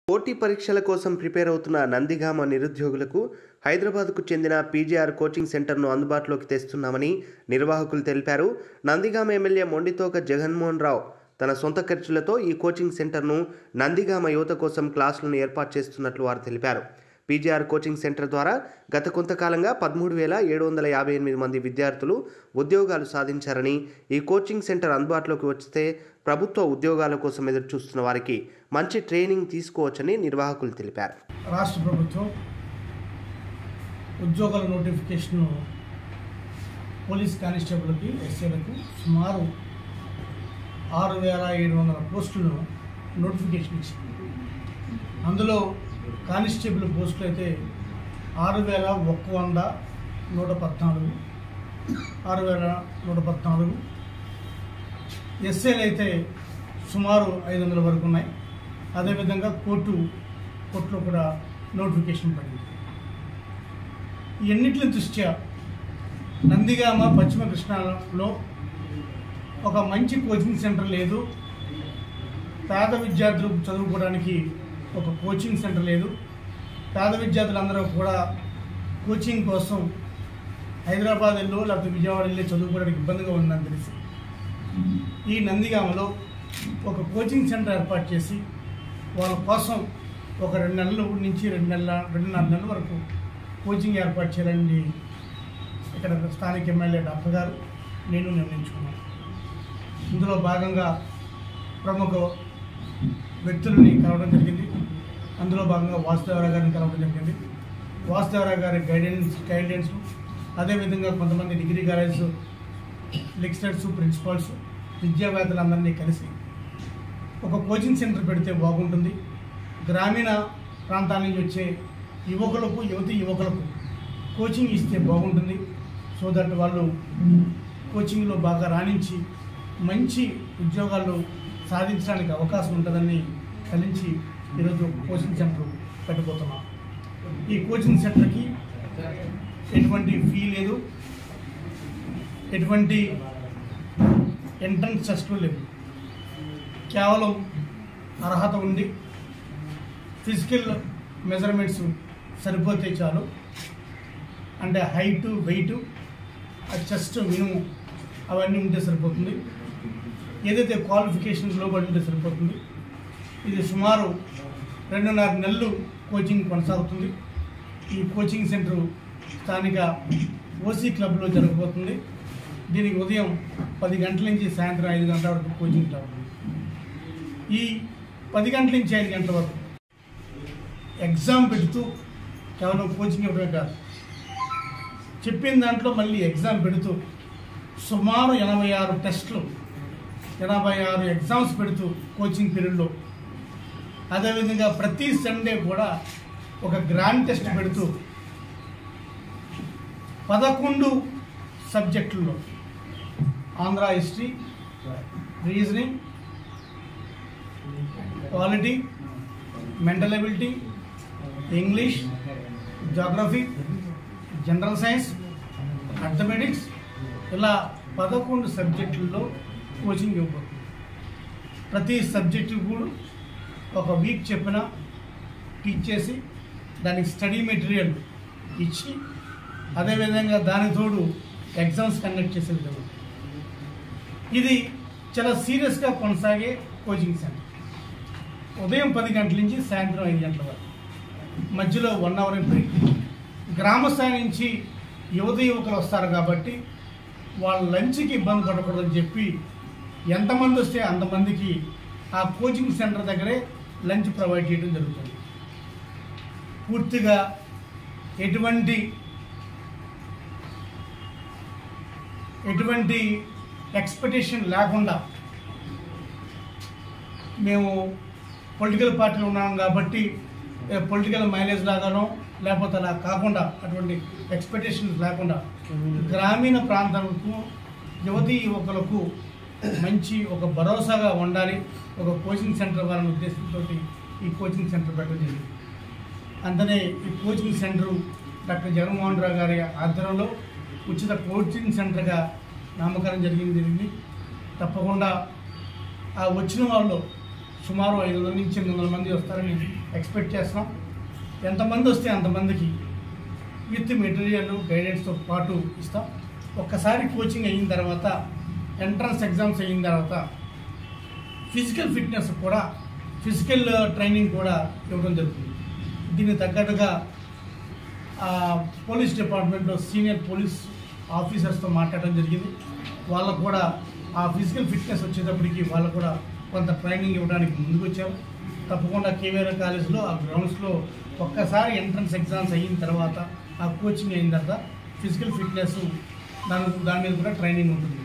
పోటీ పరీక్షల కోసం ప్రిపేర్ అవుతున్న నందిగామ నిరుద్యోగులకు హైదరాబాద్కు చెందిన పీజీఆర్ కోచింగ్ సెంటర్ను అందుబాటులోకి తెస్తున్నామని నిర్వాహకులు తెలిపారు నందిగామ ఎమ్మెల్యే మొండితోక జగన్మోహన్ రావు తన సొంత ఖర్చులతో ఈ కోచింగ్ సెంటర్ను నందిగామ యువత కోసం క్లాసులను ఏర్పాటు చేస్తున్నట్లు వారు తెలిపారు పీజీఆర్ కోచింగ్ సెంటర్ ద్వారా గత కొంతకాలంగా పదమూడు వేల ఏడు వందల యాభై ఎనిమిది మంది విద్యార్థులు ఉద్యోగాలు సాధించారని ఈ కోచింగ్ సెంటర్ అందుబాటులోకి వస్తే ప్రభుత్వ ఉద్యోగాల కోసం ఎదురు చూస్తున్న వారికి మంచి ట్రైనింగ్ తీసుకోవచ్చని నిర్వాహకులు తెలిపారు రాష్ట్ర ప్రభుత్వం ఉద్యోగాల నోటిఫికేషన్ పోలీస్ కానిస్టేబుల్కి ఎస్ఏలకు సుమారు ఆరు వేల ఏడు వందల పోస్టులను నోటిఫికేషన్ ఇచ్చింది అందులో కానిస్టేబుల్ పోస్టులు అయితే ఆరు వేల ఒక్క వంద నూట పద్నాలుగు ఆరు వేల నూట పద్నాలుగు ఎస్ఏలు అయితే సుమారు ఐదు వందల వరకు ఉన్నాయి అదేవిధంగా కోర్టు కోర్టులో కూడా నోటిఫికేషన్ పడింది ఈ ఎన్నిటి దృష్ట్యా నందిగామ పశ్చిమ కృష్ణాలో ఒక మంచి కోచింగ్ సెంటర్ లేదు పేద విద్యార్థులు చదువుకోవడానికి ఒక కోచింగ్ సెంటర్ లేదు పేద విద్యార్థులందరూ కూడా కోచింగ్ కోసం హైదరాబాద్ వెళ్ళు లేకపోతే విజయవాడ వెళ్ళి చదువుకోవడానికి ఇబ్బందిగా ఉందని తెలిసి ఈ నందిగామలో ఒక కోచింగ్ సెంటర్ ఏర్పాటు చేసి వాళ్ళ కోసం ఒక రెండు నెలల నుంచి రెండు నెలల రెండున్నర నెలల వరకు కోచింగ్ ఏర్పాటు చేయాలని ఇక్కడ స్థానిక ఎమ్మెల్యే డాక్టర్ గారు నేను నిర్ణయించుకున్నాను ఇందులో భాగంగా ప్రముఖ వ్యక్తులని కలవడం జరిగింది అందులో భాగంగా వాసుదేవరావు గారిని కలవడం జరిగింది వాసుదేవరావు గారి గైడెన్స్ గైడెన్స్ అదేవిధంగా కొంతమంది డిగ్రీ కాలేజ్ లెక్చరర్స్ ప్రిన్సిపాల్స్ విద్యావేత్తలందరినీ కలిసి ఒక కోచింగ్ సెంటర్ పెడితే బాగుంటుంది గ్రామీణ ప్రాంతాల నుంచి వచ్చే యువకులకు యువతి యువకులకు కోచింగ్ ఇస్తే బాగుంటుంది సో దట్ వాళ్ళు కోచింగ్లో బాగా రాణించి మంచి ఉద్యోగాలు సాధించడానికి అవకాశం ఉంటుందని కలించి ఈరోజు కోచింగ్ సెంటర్ పెట్టబోతున్నాం ఈ కోచింగ్ సెంటర్కి ఎటువంటి ఫీ లేదు ఎటువంటి ఎంట్రన్స్ టెస్టులు లేవు కేవలం అర్హత ఉంది ఫిజికల్ మెజర్మెంట్స్ సరిపోతే చాలు అంటే హైట్ వెయిట్ ఆ చెస్ట్ మినిమం అవన్నీ ఉంటే సరిపోతుంది ఏదైతే క్వాలిఫికేషన్ లోబడి ఉంటే సరిపోతుంది ఇది సుమారు రెండున్నర నెలలు కోచింగ్ కొనసాగుతుంది ఈ కోచింగ్ సెంటర్ స్థానిక ఓసీ క్లబ్లో జరగబోతుంది దీనికి ఉదయం పది గంటల నుంచి సాయంత్రం ఐదు గంటల వరకు కోచింగ్ జరుగుతుంది ఈ పది గంటల నుంచి ఐదు గంటల వరకు ఎగ్జామ్ పెడుతూ కేవలం కోచింగ్ ఇవ్వడమే కాదు చెప్పిన దాంట్లో మళ్ళీ ఎగ్జామ్ పెడుతూ సుమారు ఎనభై ఆరు టెస్టులు ఎనభై ఆరు ఎగ్జామ్స్ పెడుతూ కోచింగ్ పీరియడ్లో అదేవిధంగా ప్రతి సండే కూడా ఒక గ్రాండ్ టెస్ట్ పెడుతూ పదకొండు సబ్జెక్టుల్లో Andhra history reasoning quality mental ability English geography general science arithmetics ఇలా పదకొండు సబ్జెక్టుల్లో కోచింగ్ ఇవ్వబోతుంది ప్రతి సబ్జెక్టు కూడా ఒక వీక్ చెప్పిన టీచ్ చేసి దానికి స్టడీ మెటీరియల్ ఇచ్చి అదేవిధంగా దాని తోడు ఎగ్జామ్స్ కండక్ట్ చేసే విధంగా ఇది చాలా సీరియస్గా కొనసాగే కోచింగ్ సెంటర్ ఉదయం పది గంటల నుంచి సాయంత్రం ఐదు గంటల వరకు మధ్యలో వన్ అవర్ బ్రేక్ గ్రామ స్థాయి నుంచి యువత యువకులు వస్తారు కాబట్టి వాళ్ళ లంచ్కి ఇబ్బంది పడకూడదని చెప్పి ఎంతమంది వస్తే అంతమందికి ఆ కోచింగ్ సెంటర్ దగ్గరే లంచ్ ప్రొవైడ్ చేయడం జరుగుతుంది పూర్తిగా ఎటువంటి ఎటువంటి ఎక్స్పెక్టేషన్ లేకుండా మేము పొలిటికల్ పార్టీలు ఉన్నాం కాబట్టి పొలిటికల్ మైలేజ్ లాగానో లేకపోతే అలా కాకుండా అటువంటి ఎక్స్పెక్టేషన్స్ లేకుండా గ్రామీణ ప్రాంతాలకు యువతీ యువకులకు మంచి ఒక భరోసాగా ఉండాలి ఒక కోచింగ్ సెంటర్ వాళ్ళని ఉద్దేశంతో ఈ కోచింగ్ సెంటర్ పెట్టడం జరిగింది అందుకనే ఈ coaching centre doctor Jaganmohan Rao గారి ఆధ్వర్యంలో ఉచిత కోచింగ్ సెంటర్గా నామకరణం జరిగింది జరిగింది తప్పకుండా ఆ వచ్చిన వాళ్ళు సుమారు ఐదు వందల నుంచి ఎనిమిది వందల మంది వస్తారని ఎక్స్పెక్ట్ చేస్తున్నాం ఎంతమంది వస్తే అంతమందికి విత్ మెటీరియల్ గైడెన్స్తో పాటు ఇస్తాం ఒక్కసారి కోచింగ్ అయిన తర్వాత ఎంట్రన్స్ ఎగ్జామ్స్ అయిన తర్వాత ఫిజికల్ ఫిట్నెస్ కూడా ఫిజికల్ ట్రైనింగ్ కూడా ఇవ్వడం జరుగుతుంది దీనికి తగ్గట్టుగా ఆ, పోలీస్ డిపార్ట్మెంట్లో సీనియర్ పోలీస్ ఆఫీసర్స్తో మాట్లాడడం జరిగింది వాళ్ళకు కూడా ఆ ఫిజికల్ ఫిట్నెస్ వచ్చేటప్పటికి వాళ్ళకు కూడా కొంత ట్రైనింగ్ ఇవ్వడానికి ముందుకు వచ్చారు తప్పకుండా కేవీఆర్ కాలేజ్లో ఆ గ్రౌండ్స్లో ఒక్కసారి ఎంట్రన్స్ ఎగ్జామ్స్ అయిన తర్వాత ఆ కోచింగ్ అయిన తర్వాత ఫిజికల్ ఫిట్నెస్ దాని దాని మీద కూడా ట్రైనింగ్ ఉంటుంది